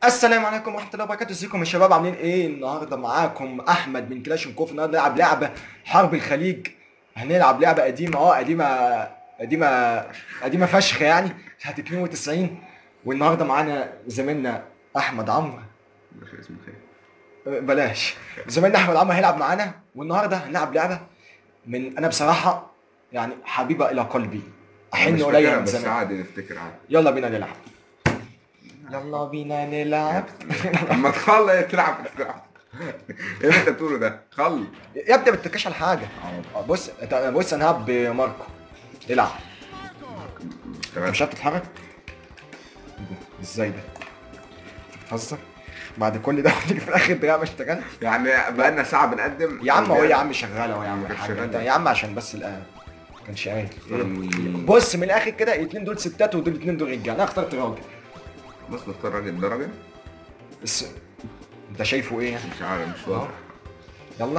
السلام عليكم ورحمه الله وبركاته ازيكم يا شباب عاملين ايه النهارده معاكم احمد من كلاش كوف النهارده نلعب لعبه حرب الخليج هنلعب لعبه قديمه اه قديمه قديمه قديمه فشخ يعني سنه 92 والنهارده معانا زميلنا احمد عمرو مش اسمه خير بلاش زميلنا احمد عمرو هيلعب معانا والنهارده هنلعب لعبه من انا بصراحه يعني حبيبه الى قلبي احن مش قليل فاكرها من بس زمان عادي نفتكر عادي يلا بينا نلعب يلا بينا نلعب اما تخلص إيه تلعب تلعب ايه اللي انت بتقوله ده؟ خل يا ابني ما تتكاش على حاجه آه، بص أنت- بص انا هلعب بماركو العب انت تمام مش عارف تتحرك ازاي ده بتهزر بعد كل ده وتيجي في الاخر تلاقيها مش اشتغلت يعني بقالنا ساعة بنقدم يا عم هو يا عم شغاله اهو يا عم ما كانش الحاج. انت شغال. يا عم عشان بس الان ما كانش قايل مم. بص من الاخر كده الاثنين دول ستات ودول الاثنين دول رجاله انا اخترت راجل بص نختار راجل ده راجل بس انت شايفه ايه يعني مش عارف مش واضح يلا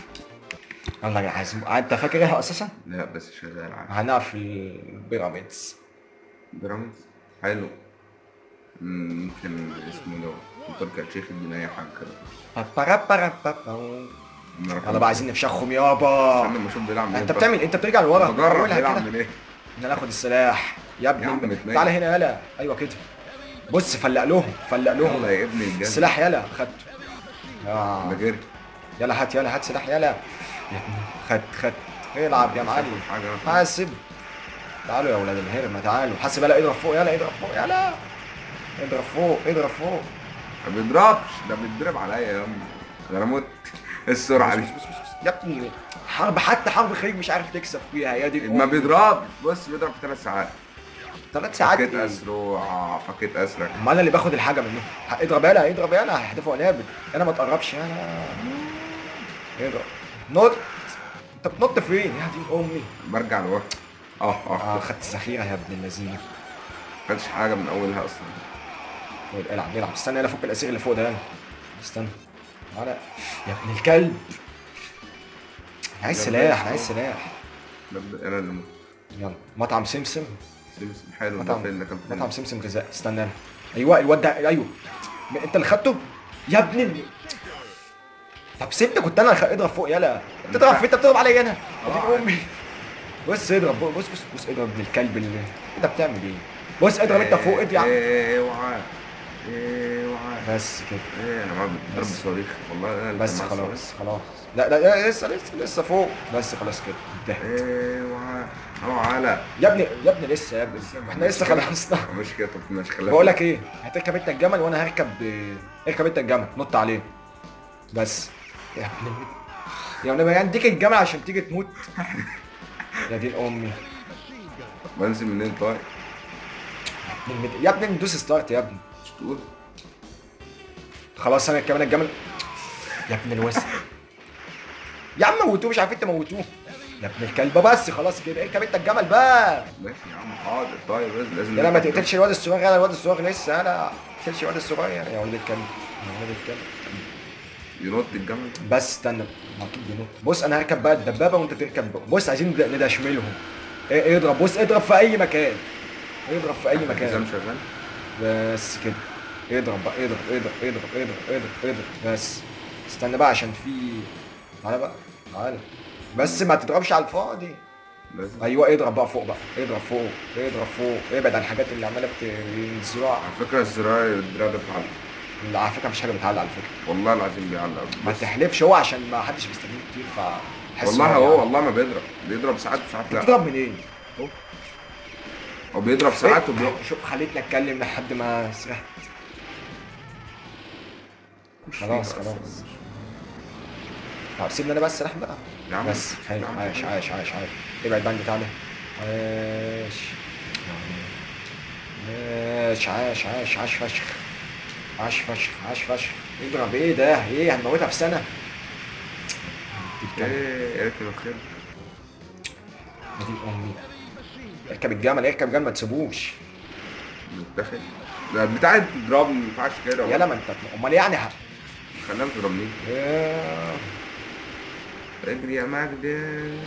يلا يا حازم انت فاكر ايه اساسا لا بس شغال عادي هنلعب في البيراميدز بيراميدز حلو مم، ممكن اسمه ده تركي الشيخ الجناية حاجة كده بارا بارا بارا. أنا رقم- يلا بقى عايزين نفشخهم يابا استنى اما اشوف بيلعب منين انت بس. بتعمل انت بترجع لورا بجرب أولها بيلعب كده. منين احنا ناخد السلاح يا ابني يا عم الم- اتنين. تعالى هنا يلا ايوه كده بص فلق لهم فلق لهم يلا يا ابني الجد السلاح يلا خدته ده آه. جري يلا هات يلا هات سلاح يلا يا ابني خد خد العب يا معلم حاجة حاسب تعالوا يا ولاد الهرمه تعالوا حاسب يلا اضرب فوق يلا اضرب فوق يلا اضرب فوق اضرب فوق ما بيضربش ده بيتضرب عليا يا امي ده انا مت إيه السرعه دي يا ابني حرب حتى حرب الخليج مش عارف تكسب فيها يا دي ما بيضربش بص بيضرب في ثلاث ساعات ثلاث ساعات فكيت إيه؟ اسره فكيت اسرك ما انا اللي باخد الحاجه منه ه- اضرب يلا اضرب يلا هيحدفوا قنابل انا ما تقربش يلا اضرب نط انت بتنط فين يا دين امي برجع لورا اه اه اه خدت الذخيره يا ابن اللذينه ما خدش حاجه من اولها اصلا طيب العب العب استنى يلا فك الاسير اللي فوق ده يلا استنى تعالى يا ابن الكلب أنا عايز يلا سلاح ماشي. أنا عايز سلاح ببدأ انا اللي مت يلا مطعم سمسم سمسم حلو ده مطعم فين ده كان فين مطعم سمسم غذاء استنى يلا ايوه الواد ده ايوه م- انت اللي خدته يا ابن ال... طب سيبني كنت انا اللي خ- اضرب فوق يلا انت بتضرب فين انت بتضرب عليا انا آه. اديك امي بص اضرب بص بص بص اضرب ابن الكلب اللي انت بتعمل ايه بص اضرب انت فوق اضرب يا عم اوعى اوعى بس كده ايه انا معاك بضرب بس. بصواريخ والله انا اللي بس كان معايا خلاص خلاص لا لا لا لسه لسه لسه فوق بس خلاص كده انتهت صواريخ. اوعى اوعى لا يا ابني يا ابني لسه يا ابني احنا لسه خلصنا مش كده طب ماشي خليها بقول لك ايه هتركب انت الجمل وانا هركب اركب انت الجمل نط عليه بس يا ابن ال- يا ابني ما يديك الجمل عشان تيجي تموت يا دين امي بنزل منين طيب من مد- يا ابني ندوس ستارت يا ابني مش تقول خلاص انا كمان الجمل يا ابن الوسع يا عم موتوه مش عارفين تموتوه يا ابن الكلب بس خلاص كده اركب انت الجمل بقى ماشي يا عم حاضر طيب لازم لازم يلا ما تقتلش الواد الصغير يلا الواد الصغير لسه انا ما تقتلش الواد الصغير يا ولد الكلب يا ولد الكلب ينط الجمل بس استنى ما اكيد ينط بص انا هركب بقى الدبابه وانت تركب بص عايزين ند- ندشملهم إيه- اضرب بص اضرب في اي مكان اضرب في اي الحزام مكان شغال بس كده اضرب بقى اضرب اضرب اضرب اضرب اضرب اضرب بس استنى بقى عشان في تعالى بقى تعالى بس ما تضربش على الفاضي لازم ايوه اضرب بقى فوق بقى اضرب فوق اضرب فوق ابعد عن الحاجات اللي عماله بتنزرع على فكرة الزراير الدراع ده بتعلق اللي على فكره مش حاجه بتعلق على فكره والله العظيم بيعلق ما بس تحلفش هو عشان ما حدش بيستخدمه كتير ف حس والله إن هو يعني. والله ما بيضرب بيضرب ساعات وساعات لا بتضرب منين؟ هو بيضرب ساعات وبيقف إيه؟ شوف خليتني اتكلم لحد ما سرحت خلاص خلاص طب سيبني انا بس سلاح بقى يا عم بس حلو يا عم. عايش عايش عايش عايش ابعد بقى بتاعنا عايش عايش عايش عايش عايش فشخ عاش فشخ عاش فشخ اضرب ايه ده ايه هنموتها في سنه ايه اركب الخيل دي امي اركب الجمل اركب الجمل ما تسيبوش متدخل ده بتاعت تضربني ما ينفعش كده يلا ما انت امال يعني ه- خليها تضربني ياه. اجري يا مجدي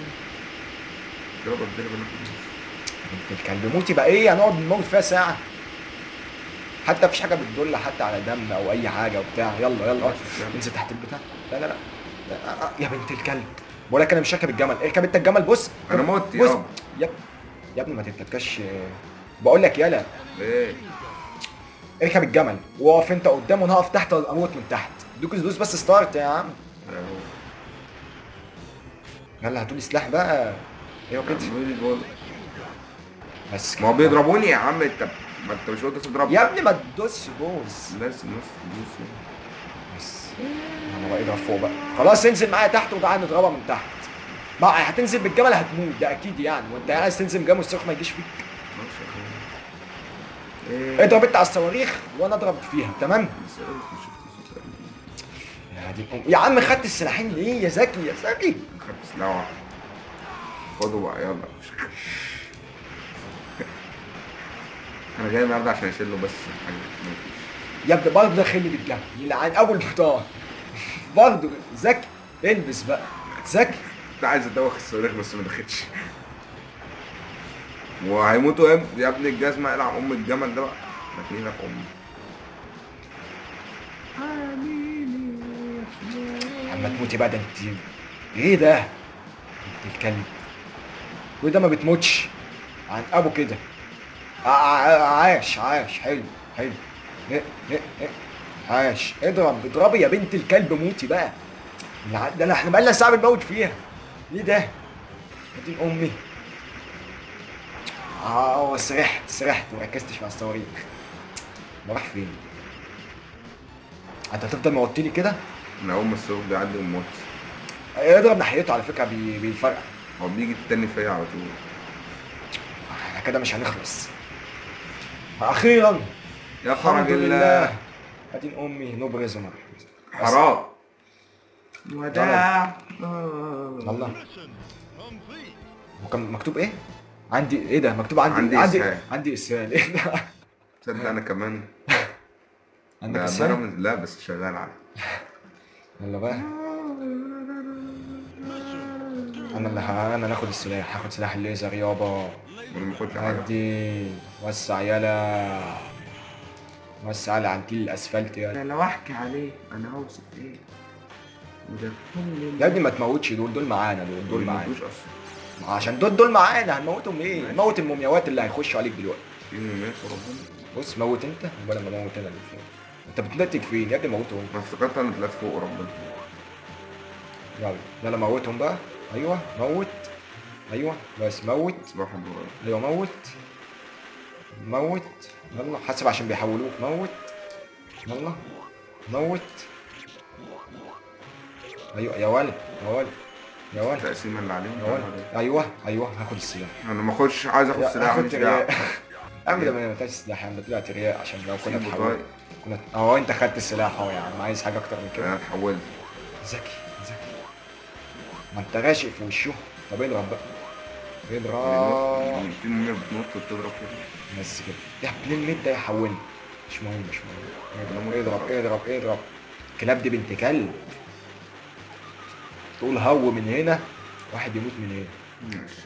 اضرب الضرب اللي بنت الكلب موتي بقى ايه هنقعد نموت فيها ساعه حتى مفيش حاجه بتدل حتى على دم او اي حاجه وبتاع يلا يلا انزل تحت البتاع لا لا لا, لا. آه، آه، يا بنت الكلب بقول لك انا مش راكب الجمل اركب انت الجمل بص أنا مت بص يابا. يا يا ابني ما تتلكاش بقول لك يلا ايه اركب الجمل واقف انت قدامه وانا هقف تحت اموت من تحت دوك دوس بس ستارت يا عم اهو يلا هاتولي سلاح بقى ايوه كده عمال يقول- بس كده. ما هو بيضربوني يا عم انت ما انت مش قلت تضرب يا ابني ما تدوسش بوز لازم بس دوس بس انا بقى اضرب فوق بقى خلاص انزل معايا تحت وتعالى نضربها من تحت بقى هتنزل بالجمل هتموت ده اكيد يعني وانت عايز تنزل بالجمل والصاروخ ما يجيش فيك ماشي يا اخويا. ايه اضرب انت على الصواريخ وانا اضرب فيها تمام بس أنا مش شفت صوت يا دي الأم. يا عم خدت السلاحين ليه يا زكي يا زكي خدت سلاح واحد خدوا بقى يلا انا جاي النهارده عشان اشيله بس حاجه مفيش يا ابني برضه ده خلي بالجمل يلعن ابو البطار برضه زكي البس بقى زكي كنت عايز ادوخ الصواريخ بس ما دخلتش وهيموتوا يا ابني- يا ابني الجزمه العب ام الجمل ده بقى داخلين في امي عم تموتي بقى ده انت ايه ده انت الكلب كل ده ما بتموتش عن ابو كده ع- ع- عاش عاش حلو حلو إيه إيه إيه. عاش اضرب اضربي يا بنت الكلب موتي بقى الع- ده احنا بقالنا ساعه بنموت فيها ايه ده دي امي اه سرحت سرحت وركزتش مع الصواريخ ما راح فين انت هتفضل موطيني كده انا اول ما الصاروخ بيعدي وموت اضرب ناحيته على فكره بي- بيفرقع هو بيجي التاني فيا على طول احنا كده مش هنخلص اخيرا يا الحمد فرج لله الله ادين امي نو بريزونر حرام وداع الله وكان مكتوب ايه عندي ايه ده مكتوب عندي عندي عندي إسهال. عندي اسهال ايه ده تصدق انا كمان عندك ده اسهال بيراميدز لا بس شغال على يلا بقى انا اللي ه- انا ناخد السلاح هاخد سلاح الليزر يابا ما باخدش حاجه عدي وسع يلا وسع على عنتيل الاسفلت يلا لو احكي عليه انا هوصف ايه وده كل يا ابني ما تموتش دول دول معانا دول دول معانا مش اصلا عشان دول دول معانا هنموتهم ليه؟ نموت المومياوات اللي هيخشوا عليك دلوقتي في ميمات ربنا بص موت انت ولا ما موت انا اللي فين انت بتنتج فين يا ابني موتهم انا افتكرت انا طلعت فوق ربنا يلا يلا موتهم بقى ايوه موت ايوه بس موت صباح النور ايوه موت موت يلا حسب عشان بيحولوك موت يلا موت ايوه يا ولد يا ولد يا ولد التقسيمه اللي عليهم يا ولد ايوه ايوه هاخد السلاح انا ما اخدش عايز اخد يا- سلاح هاخد مش ترياق دعوه يا عم ده ما محتاج سلاح يا عم ده طلعت رياء عشان لو كنا سيبه اتحولنا طيب. كنا اهو انت خدت السلاح اهو يا عم عايز حاجه اكتر من كده انا اتحولت ذكي ذكي ما انت راشق في وشه طب اضرب بقى اضرب في ميمات بتنط وبتضرب كده بس كده يا ابن الميت ده يحولني مش مهم مش مهم اضرب اضرب اضرب اضرب الكلاب دي بنت كلب تقول هو من هنا واحد يموت من هنا ماشي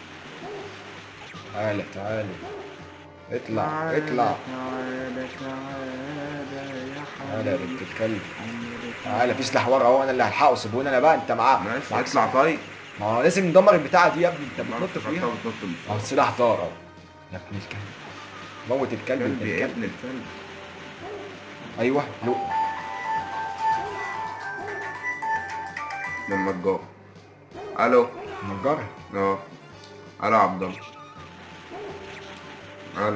تعالى تعالى اطلع اطلع تعالى تعالى يا تعالى يا بنت الكلب تعالى في سلاح ورا اهو انا اللي هلحقه سيبوني انا بقى انت معاه ماشي معاك اطلع طيب ما هو لازم ندمر البتاعه دي يا ابني انت بتنط افتكرتها فيها بتنط من اهو فوق. السلاح طار اهو يا ابن الكلب موت الكلب ابن كلب يا الكلب ابن الكلب ايوه لو ده النجار الو نجار اه الو يا عبد الله الو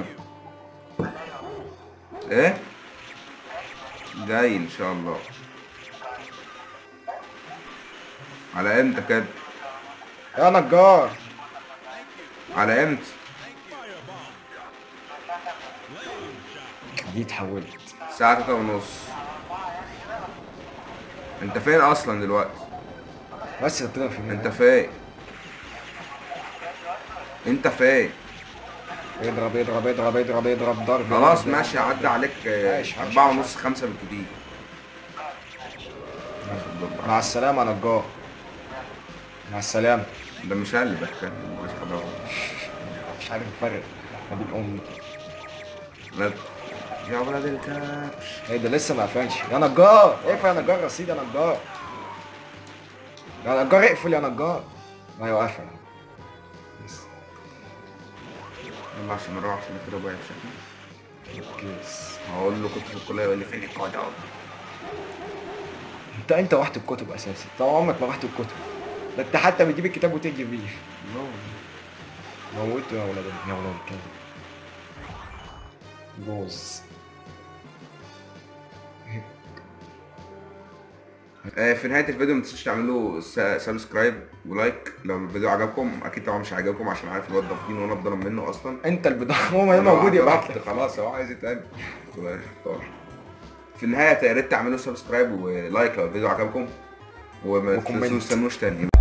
ايه جاي ان شاء الله على امتى كده يا نجار على امتى دي اتحولت الساعة تلاتة ونص انت فين اصلا دلوقتي بس طلع في انت فين انت فين اضرب اضرب اضرب اضرب اضرب ضرب خلاص اضرب. ماشي عدى عليك آه، ماشي، ماشي، أربعة ماشي. ونص خمسة بالكتير مع السلامة يا نجار مع السلامة ده مش انا اللي بتكلم مش خلاص مش عارف الفرق ما بين امي لا يا ولاد الكبش ايه ده لسه ما قفلش يا نجار اقفل يا نجار رصيد يا نجار يا نجار اقفل يا نجار ايوه قفل بس. يلا عشان نروح عشان كده بقى شكلي كيس هقول له كنت في الكليه يقول لي فين القاعده انت انت رحت الكتب اساسا طبعا عمرك ما رحت الكتب ده انت حتى بتجيب الكتاب وتجي بيه موتوا يا ولاد يا ولاد الكلب جوز آه، في نهايه الفيديو ما تنسوش تعملوا س- سبسكرايب ولايك لو الفيديو عجبكم اكيد طبعا مش عجبكم عشان عارف الواد ضافين وانا اتضرب منه اصلا انت البضاعة هو ما موجود يبقى ضربت خلاص هو عايز يتقابل الله يختار في النهايه يا ريت تعملوا سبسكرايب ولايك لو الفيديو عجبكم وما وكومنت. تنسوش تستنوش تاني